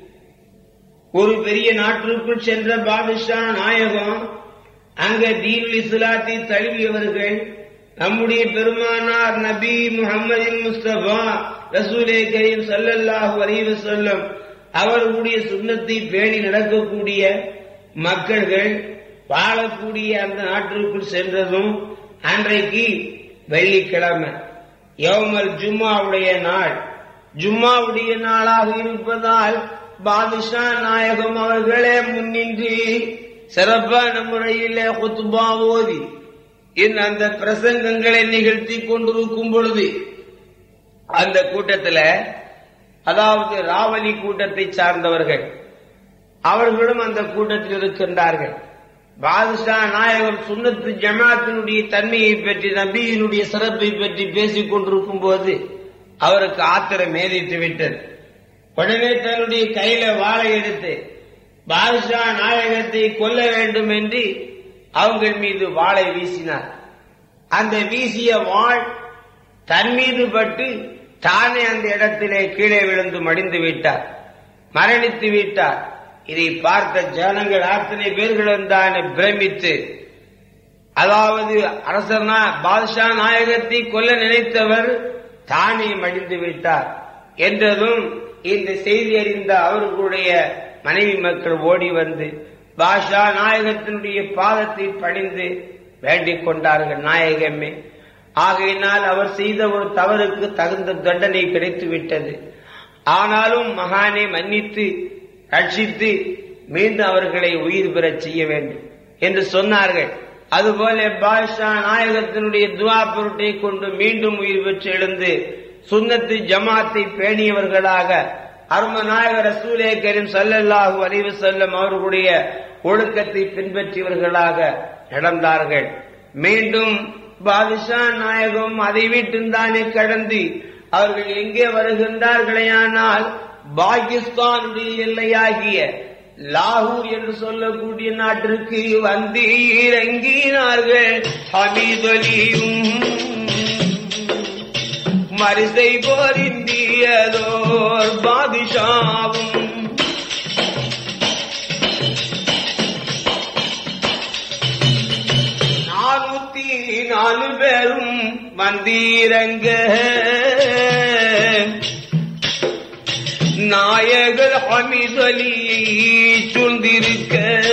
ஒரு பெரிய நாட்டிற்குள் சென்ற பாதுஷா நாயகம் அங்க தீனுல் இஸ்லாத்தை தழுவியவர்கள் நம்முடைய பெருமானார் நபி முகமதின் முஸ்தபா ரசூலே கரீம் சல்லல்லாஹு அலைஹி வஸல்லம் அவர்களுடைய சுண்ணத்தை பேணி நடக்கக்கூடிய மக்கள்கள் வாழக்கூடிய அந்த நாட்டிற்குள் சென்றதும் அன்றைக்கு வெள்ளிக்கிழமை யௌமல் ஜும்மாவுடைய நாள் ஜும்மாவுடைய நாளாக இருப்பதால் பாதுஷா நாயகம் அவர்களே முன்னின்று சிறப்பான முறையிலே குத்துபா ஓதி இந்த அந்த பிரசங்கங்களை நிகழ்த்தி கொண்டிருக்கும் பொழுது அந்த கூட்டத்தில் அதாவது ராவலி கூட்டத்தை சார்ந்தவர்கள் அவர்களும் அந்த கூட்டத்தில் இருக்கின்றார்கள் பாதுஷா நாயகம் சுன்னத்து ஜமாத்தினுடைய தன்மையை பற்றி நபியினுடைய சிறப்பை பற்றி பேசிக் கொண்டிருக்கும் போது அவருக்கு ஆத்திரம் மேதித்து விட்டது உடனே தன்னுடைய கையில வாழை எடுத்து பாதுஷா நாயகத்தை கொல்ல வேண்டும் என்று அவங்கள் மீது வாளை வீசினார் அந்த வீசிய வாழ் தன் மீது பட்டு தானே அந்த இடத்திலே கீழே விழுந்து மடிந்து விட்டார் மரணித்து விட்டார் இதை பார்த்த ஜனங்கள் அத்தனை பேர்களும் தான் பிரமித்து அதாவது அரசர் பாதுஷா நாயகத்தை கொல்ல நினைத்தவர் தானே மடிந்து விட்டார் என்றதும் இந்த செய்தி அறிந்த அவர்களுடைய மனைவி மக்கள் ஓடி வந்து பாஷா நாயகத்தினுடைய பாதத்தை பணிந்து வேண்டிக் கொண்டார்கள் நாயகமே ஆகையினால் அவர் செய்த ஒரு தவறுக்கு தகுந்த தண்டனை கிடைத்து விட்டது ஆனாலும் மகானே மன்னித்து ரட்சித்து மீண்டும் அவர்களை உயிர் பெறச் செய்ய வேண்டும் என்று சொன்னார்கள் அதுபோல பாஷா நாயகத்தினுடைய துவா பொருட்டை கொண்டு மீண்டும் உயிர் பெற்று எழுந்து சுன்னத்து ஜமாத்தை பேணியவர்களாக அரும நாயகர் ரசூலே கரீம் சல்லல்லாஹு அலைவு செல்லம் அவர்களுடைய ஒழுக்கத்தை பின்பற்றியவர்களாக நடந்தார்கள் மீண்டும் பாதுஷா நாயகம் அதை வீட்டும் தானே கடந்து அவர்கள் எங்கே வருகின்றார்களேயானால் பாகிஸ்தானுடைய எல்லையாகிய லாகூர் என்று சொல்லக்கூடிய நாட்டிற்கு வந்து இறங்கினார்கள் ஹமீதலியும் மரிசை போரிந்தியதோர் பாதுஷாவும் நானூத்தி நாலு பேரும் வந்தீரங்க நாயகர் ஹமிதலியை சூழ்ந்திருக்க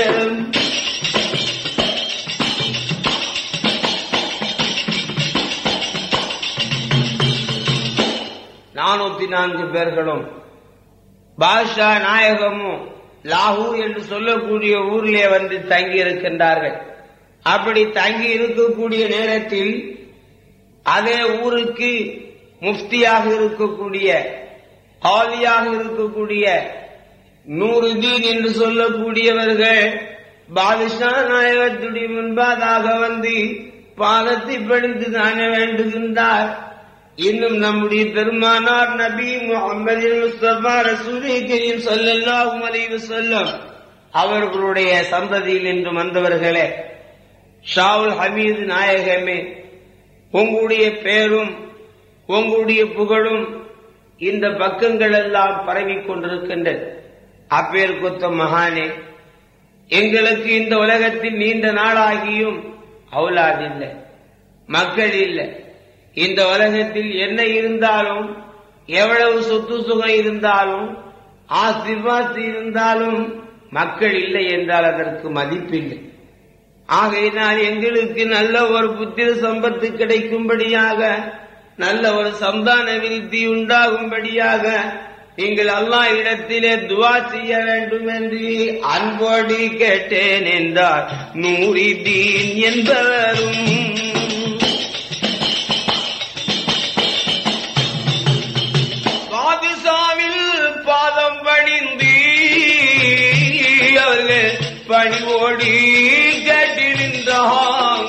நானூத்தி நான்கு பேர்களும் பாஷா நாயகமும் லாகூர் என்று சொல்லக்கூடிய ஊரிலே வந்து தங்கி இருக்கின்றார்கள் அப்படி தங்கி இருக்கக்கூடிய நேரத்தில் அதே ஊருக்கு முஃப்தியாக இருக்கக்கூடிய ஆலியாக இருக்கக்கூடிய நூறுதீன் என்று சொல்லக்கூடியவர்கள் பாதுஷா நாயகத்துடைய முன்பாதாக வந்து பாதத்தை படித்து தான வேண்டுகின்றார் இன்னும் நம்முடைய பெருமானார் நபி முகமது முஸ்தபா ரசூலை கரீம் ஸல்லல்லாஹு அலைஹி வஸல்லம் அவர்களுடைய சந்ததியில் இன்று வந்தவர்களே ஷாவுல் ஹமீது நாயகமே உங்களுடைய பேரும் உங்களுடைய புகழும் இந்த பக்கங்கள் எல்லாம் பரவிக் கொண்டிருக்கின்றது அப்பேர் கொத்த மகானே எங்களுக்கு இந்த உலகத்தில் நீண்ட நாளாகியும் அவுலாது இல்லை மக்கள் இல்லை இந்த உலகத்தில் என்ன இருந்தாலும் எவ்வளவு சொத்து சுகம் இருந்தாலும் ஆஸ்தி பாஸ்தி இருந்தாலும் மக்கள் இல்லை என்றால் அதற்கு மதிப்பில்லை ஆகையினால் எங்களுக்கு நல்ல ஒரு புத்திர சம்பத்து கிடைக்கும்படியாக நல்ல ஒரு சந்தான விருத்தி உண்டாகும்படியாக நீங்கள் அல்லாஹ் இடத்திலே துவா செய்ய வேண்டும் என்று அன்போடு கேட்டேன் என்றார் நூறிதீன் என்பவரும் பாதுசாவில் பாதம் பணிந்து அவர்கள் பணிவோடி கேட்டிருந்தார்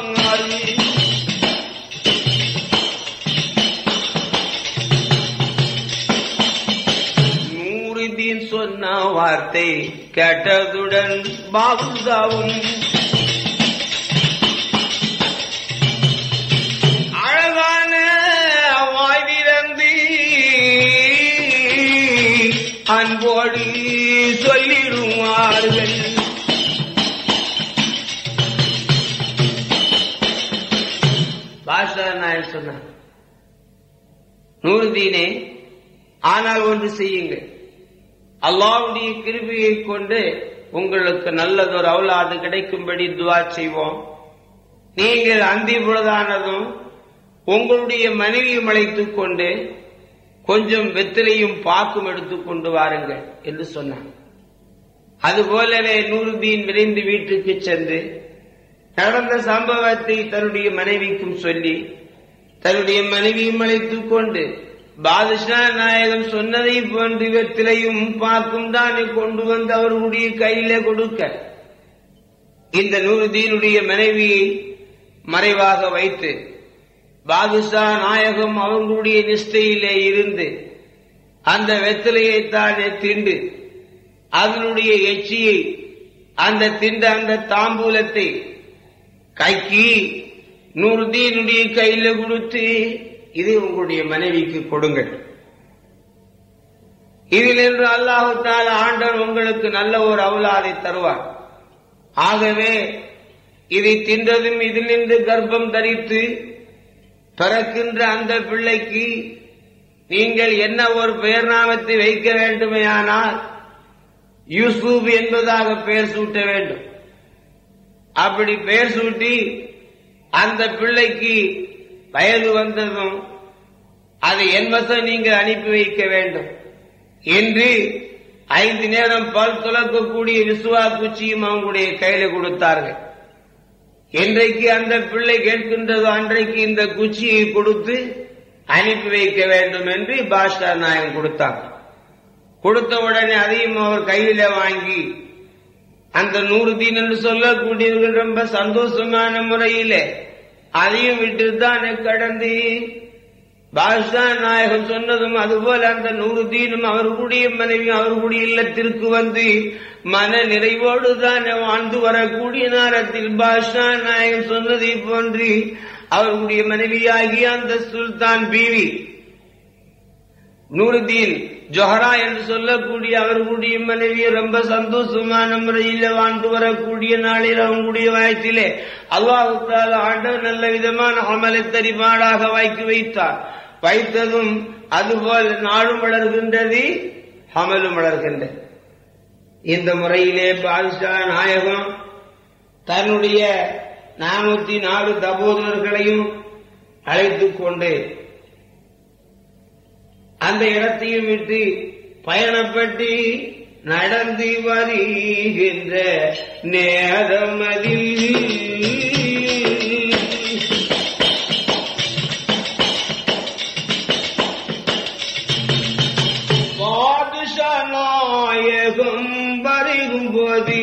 நூறுதீன் சொன்ன வார்த்தை கேட்டதுடன் பாபுதாவும் அழகான வாய்விறந்து அன்போடு சொல்லிடுவார்கள் பாஷா நாயர் சொன்னார் நூறுதீனே ஆனால் ஒன்று செய்யுங்கள் அல்லாவுடைய கிருபியை கொண்டு உங்களுக்கு நல்லதொரு அவுலாது கிடைக்கும்படி துவா செய்வோம் நீங்கள் அந்தி பொழுதானதும் உங்களுடைய மனைவியும் அழைத்துக் கொண்டு கொஞ்சம் வெத்திலையும் பாக்கும் எடுத்துக் கொண்டு வாருங்கள் என்று சொன்னார் அதுபோலவே நூறுதீன் விரைந்து வீட்டுக்கு சென்று நடந்த சம்பவத்தை தன்னுடைய மனைவிக்கும் சொல்லி தன்னுடைய மனைவியும் அழைத்துக் கொண்டு பாதுஷா நாயகம் சொன்னதை போன்று வெத்திலையும் பாக்கும் தானே கொண்டு வந்து அவர்களுடைய கையில கொடுக்க இந்த நூறுதீனுடைய மனைவியை மறைவாக வைத்து பாதுஷா நாயகம் அவர்களுடைய நிஷ்டையிலே இருந்து அந்த வெத்திலையை தானே திண்டு அதனுடைய எச்சியை அந்த திண்ட அந்த தாம்பூலத்தை கைக்கு நூறுதீனுடைய கையில கொடுத்து இது உங்களுடைய மனைவிக்கு கொடுங்கள் இதில் என்று அல்லாஹால ஆண்டவர் உங்களுக்கு நல்ல ஒரு அவுலாதை தருவார் ஆகவே இதை தின்றதும் இதில் நின்று கர்ப்பம் தரித்து பிறக்கின்ற அந்த பிள்ளைக்கு நீங்கள் என்ன ஒரு பெயர் நாமத்தை வைக்க வேண்டுமேயானால் யூசுப் என்பதாக பெயர் சூட்ட வேண்டும் அப்படி பெயர் சூட்டி அந்த பிள்ளைக்கு வயது வந்ததும் அதை என் வசம் நீங்கள் அனுப்பி வைக்க வேண்டும் என்று ஐந்து நேரம் பல் துலக்கக்கூடிய விசுவா குச்சியும் அவங்களுடைய கையில கொடுத்தார்கள் என்றைக்கு அந்த பிள்ளை கேட்கின்றதோ அன்றைக்கு இந்த குச்சியை கொடுத்து அனுப்பி வைக்க வேண்டும் என்று பாஷா நாயகம் கொடுத்தாங்க கொடுத்த உடனே அதையும் அவர் கையில வாங்கி அந்த நூறு தீன் என்று சொல்லக்கூடியவர்கள் ரொம்ப சந்தோஷமான முறையில அதையும் விட்டு தானே கடந்து பாஷா நாயகம் சொன்னதும் அதுபோல அந்த நூறு தீனும் அவர்களுடைய மனைவி அவர்களுடைய இல்லத்திற்கு வந்து மன நிறைவோடு தான் வாழ்ந்து வரக்கூடிய நேரத்தில் பாஷா நாயகம் சொன்னதை போன்று அவர்களுடைய மனைவியாகிய அந்த சுல்தான் பீவி நூறுதீன் ஜொஹரா என்று சொல்லக்கூடிய அவர்களுடைய மனைவி ரொம்ப சந்தோஷமான முறையில் வாழ்ந்து வரக்கூடிய நாளில் அவங்களுடைய வயத்திலே அல்லாஹால ஆண்டவர் நல்ல விதமான அமலை தரிபாடாக வாய்க்கு வைத்தார் வைத்ததும் அதுபோல் நாளும் வளர்கின்றது அமலும் வளர்கின்றது இந்த முறையிலே பாதுஷா நாயகம் தன்னுடைய நானூத்தி நாலு தபோதர்களையும் அழைத்துக் கொண்டு அந்த இடத்தையும் விட்டு பயணப்பட்டு நடந்து வருகின்ற நேரமதில் பாதுஷா நாயகம் வருகும் போது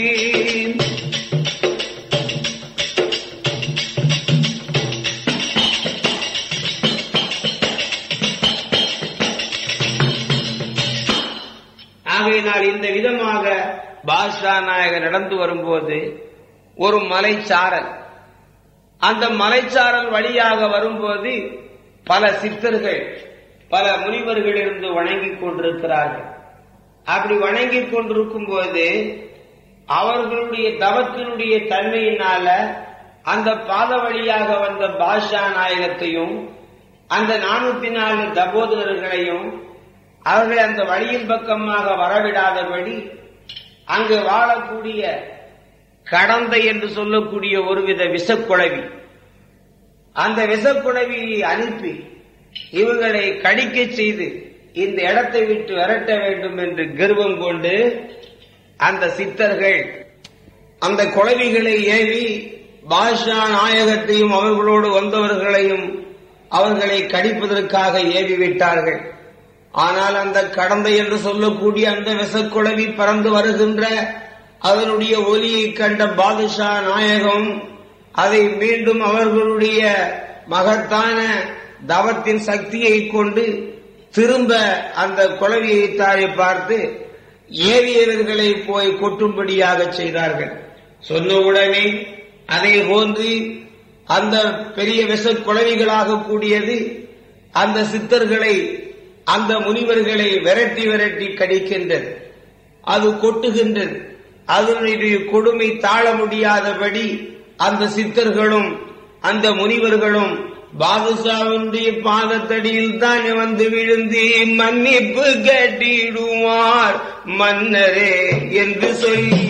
ஆகையினால் இந்த விதமாக பாஷா நாயகர் நடந்து வரும்போது ஒரு மலைச்சாரல் அந்த மலைச்சாரல் வழியாக வரும்போது பல சித்தர்கள் பல முனிவர்கள் இருந்து வணங்கிக் கொண்டிருக்கிறார்கள் அப்படி வணங்கிக் கொண்டிருக்கும் போது அவர்களுடைய தவத்தினுடைய தன்மையினால அந்த பாத வழியாக வந்த பாஷா நாயகத்தையும் அந்த நானூத்தி நாலு தபோதரர்களையும் அவர்களை அந்த வழியின் பக்கமாக வரவிடாதபடி அங்கு வாழக்கூடிய கடந்தை என்று சொல்லக்கூடிய ஒருவித விஷக்குழவி அந்த விஷக்குழவியை அனுப்பி இவர்களை கடிக்க செய்து இந்த இடத்தை விட்டு விரட்ட வேண்டும் என்று கர்வம் கொண்டு அந்த சித்தர்கள் அந்த குழவிகளை ஏவி பாஷா நாயகத்தையும் அவர்களோடு வந்தவர்களையும் அவர்களை கடிப்பதற்காக ஏவி விட்டார்கள் ஆனால் அந்த கடந்தை என்று சொல்லக்கூடிய அந்த விசக்குழவி பறந்து வருகின்ற அதனுடைய ஒலியை கண்ட பாதுஷா நாயகம் அதை மீண்டும் அவர்களுடைய மகத்தான தவத்தின் சக்தியை கொண்டு திரும்ப அந்த குழவியை தாரை பார்த்து ஏவியவர்களை போய் கொட்டும்படியாக செய்தார்கள் சொன்னவுடனே அதை போன்று அந்த பெரிய விஷ குழவிகளாக கூடியது அந்த சித்தர்களை அந்த முனிவர்களை விரட்டி விரட்டி கடிக்கின்றது அது கொட்டுகின்றது அதனுடைய கொடுமை தாழ முடியாதபடி அந்த சித்தர்களும் அந்த முனிவர்களும் பாதுஷாவுடைய பாதத்தடியில் தான் வந்து விழுந்து மன்னிப்பு கட்டிடுவார் மன்னரே என்று சொல்லி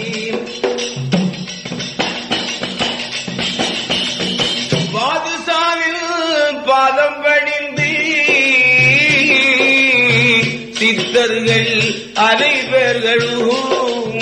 பாதுஷாவில் பாதம் படிந்து சித்தர்கள் அனைவர்களும்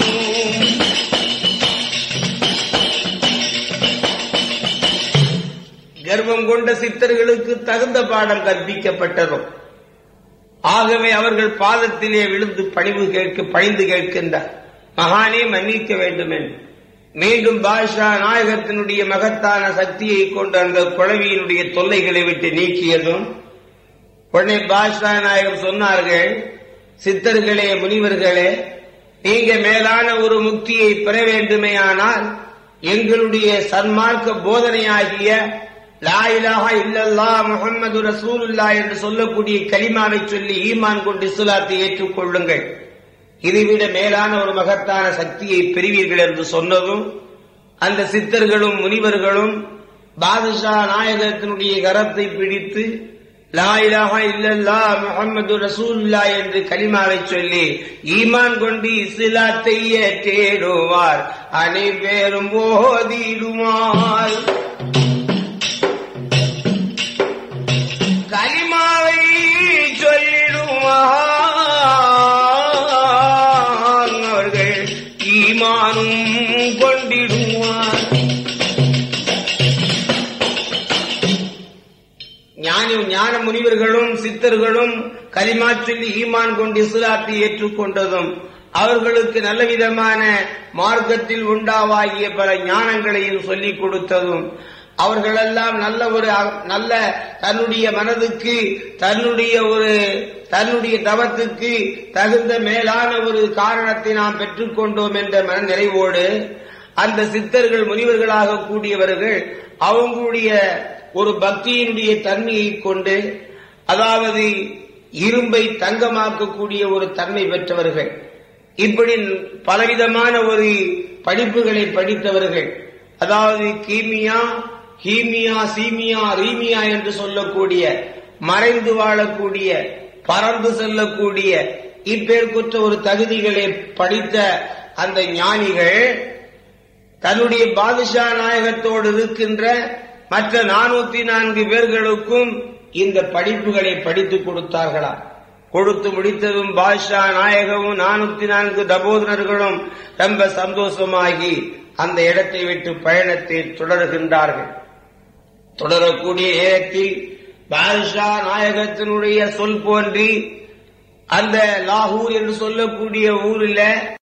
கர்வம் கொண்ட சித்தர்களுக்கு தகுந்த பாடம் கற்பிக்கப்பட்டதும் ஆகவே அவர்கள் பாதத்திலே விழுந்து பணிவு கேட்க பணிந்து கேட்கின்றார் மகானே மன்னிக்க வேண்டும் என்று மீண்டும் பாஷா நாயகத்தினுடைய மகத்தான சக்தியை கொண்ட அந்த குழவியினுடைய தொல்லைகளை விட்டு நீக்கியதும் உடனே பாஷா நாயகம் சொன்னார்கள் சித்தர்களே முனிவர்களே நீங்க மேலான ஒரு முக்தியை பெற வேண்டுமேயானால் எங்களுடைய சன்மார்க்க போதனையாகிய லா இலாஹா இல்லல்லா முஹம்மது ரசூலுல்லா என்று சொல்லக்கூடிய கலிமாவை சொல்லி ஈமான் கொண்டு இஸ்லாத்தை ஏற்றுக்கொள்ளுங்கள் இதைவிட மேலான ஒரு மகத்தான சக்தியை பெறுவீர்கள் என்று சொன்னதும் அந்த சித்தர்களும் முனிவர்களும் பாதுஷா நாயகத்தினுடைய கரத்தை பிடித்து லா இலாஹா இல்லல்லா முஹம்மது ரசூலுல்லா என்று கலிமாவை சொல்லி ஈமான் கொண்டு இஸ்லாத்தை ஏற்றிடுவார் அனைவரும் ஓதிடுவார் கலிமாவை சொல்லிடுவார் ஞானி ஞான முனிவர்களும் சித்தர்களும் கலிமா சொல்லி ஈமான் கொண்டு இஸ்லாத்தை ஏற்றுக்கொண்டதும் அவர்களுக்கு நல்ல விதமான மார்க்கத்தில் உண்டாவாகிய பல ஞானங்களையும் சொல்லிக் கொடுத்ததும் அவர்களெல்லாம் நல்ல ஒரு அ- நல்ல தன்னுடைய மனதுக்கு தன்னுடைய ஒரு தன்னுடைய தவத்துக்கு தகுந்த மேலான ஒரு காரணத்தை நாம் பெற்றுக்கொண்டோம் என்ற மன நிறைவோடு அந்த சித்தர்கள் முனிவர்களாக கூடியவர்கள் அவங்களுடைய ஒரு பக்தியினுடைய தன்மையை கொண்டு அதாவது இரும்பை தங்கமாக்கக்கூடிய ஒரு தன்மை பெற்றவர்கள் இப்படி பலவிதமான ஒரு படிப்புகளை படித்தவர்கள் அதாவது கீமியா கீமியா சீமியா ரீமியா என்று சொல்லக்கூடிய மறைந்து வாழக்கூடிய பறந்து செல்லக்கூடிய இப்பேற்குற்ற ஒரு தகுதிகளை படித்த அந்த ஞானிகள் தன்னுடைய பாதுஷா நாயகத்தோடு இருக்கின்ற மற்ற நானூத்தி நான்கு பேர்களுக்கும் இந்த படிப்புகளை படித்துக் கொடுத்தார்களாம் கொடுத்து முடித்ததும் பாதுஷா நாயகமும் நானூத்தி நான்கு தபோதனர்களும் ரொம்ப சந்தோஷமாகி அந்த இடத்தை விட்டு பயணத்தை தொடர்கின்றார்கள் தொடரக்கூடிய நேரத்தில் பாதுஷா நாயகத்தினுடைய சொல் போன்றி அந்த லாகூர் என்று சொல்லக்கூடிய ஊரில்